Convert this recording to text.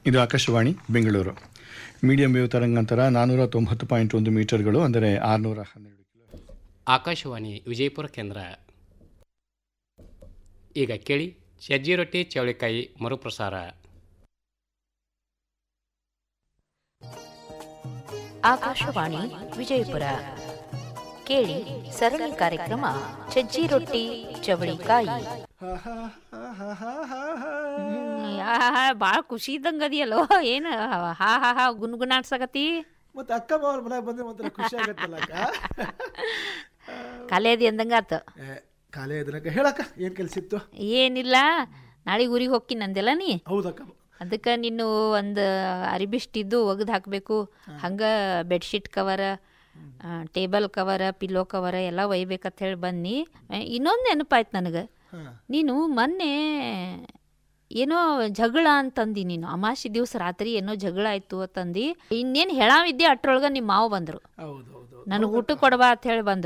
ಇದು Akashvani Bengaluru medium wave ತರಂಗಾಂತರ ನಾನ್ನೂರ ತೊಂಬತ್ತು ಪಾಯಿಂಟ್ ಒಂದು ಮೀಟರ್ಗಳು ಅಂದರೆ ಆರುನೂರ ಹನ್ನೆರಡು ಕಿಲೋ ಆಕಾಶವಾಣಿ ವಿಜಯಪುರ ಕೇಂದ್ರ ಈಗ ಕೇಳಿ ಸಜ್ಜಿ ರೊಟ್ಟಿ ಚವಳಿಕಾಯಿ ಮರುಪ್ರಸಾರ ಆಕಾಶವಾಣಿ ವಿಜಯಪುರ ಕೇಳಿ ಸರಣಿ ಕಾರ್ಯಕ್ರಮ ಸಜ್ಜಿ ರೊಟ್ಟಿ ಚವಳಿಕಾಯಿ ಭಾಳ ಖುಷಿ ಇದ್ದಂಗ ಅದಿಯಲ್ಲೋ ಏನು ಹಾ ಹಾ ಹಾ ಗುನ್ಗುನಾಡ್ಸಕತ್ತಿ ಮತ್ತೆ ಅಕ್ಕ ಮಾವ್ರ ಮನೆಗೆ ಬಂದ್ರೆ ಒಂಥರ ಖುಷಿ ಆಗತ್ತಲ್ಲ ಅಕ್ಕ ಖಾಲಿ ಅದಿ ಅಂದಂಗಾತ ಏ, ಕಾಲೇ ಇದನ್ನಕ್ಕ ಹೇಳಕ್ಕ ಏನ್ ಕೆಲ್ಸ ಇತ್ತು ಏನಿಲ್ಲ ನಾಳೆ ಊರಿಗೆ ಹೋಗ್ತೀನಿ ನಂದೆಲ್ಲ ನೀ ಹೌದಕ್ಕ ಅದಕ್ಕೆ ನೀನು ಒಂದು ಅರಿಬಿಷ್ಟಿದ್ದು ಒಗ್ದು ಹಾಕಬೇಕು ಹಂಗೆ bedsheet cover table cover pillow cover ಎಲ್ಲ ಒಯ್ಬೇಕಂತ ಹೇಳಿ ಬನ್ನಿ ಇನ್ನೊಂದು ನೆನಪಾಯ್ತು ನನಗೆ ನೀನು ಮೊನ್ನೆ ಏನೋ ಜಗಳ ಅಂತಂದಿ ನೀನು ಅಮಾಸಿ ದಿವಸ ರಾತ್ರಿ ಏನೋ ಜಗಳ ಆಯ್ತು ಅಂತಂದು ಇನ್ನೇನು ಹೇಳಾವಿದ್ದೆ ಅಟ್ರೊಳಗೆ ನಿಮ್ಮ ಮಾವು ಬಂದರು ಹೌದು ಹೌದು ನನಗೆ ಊಟ ಕೊಡಬಾ ಅಂತ ಹೇಳಿ ಬಂದ್ರು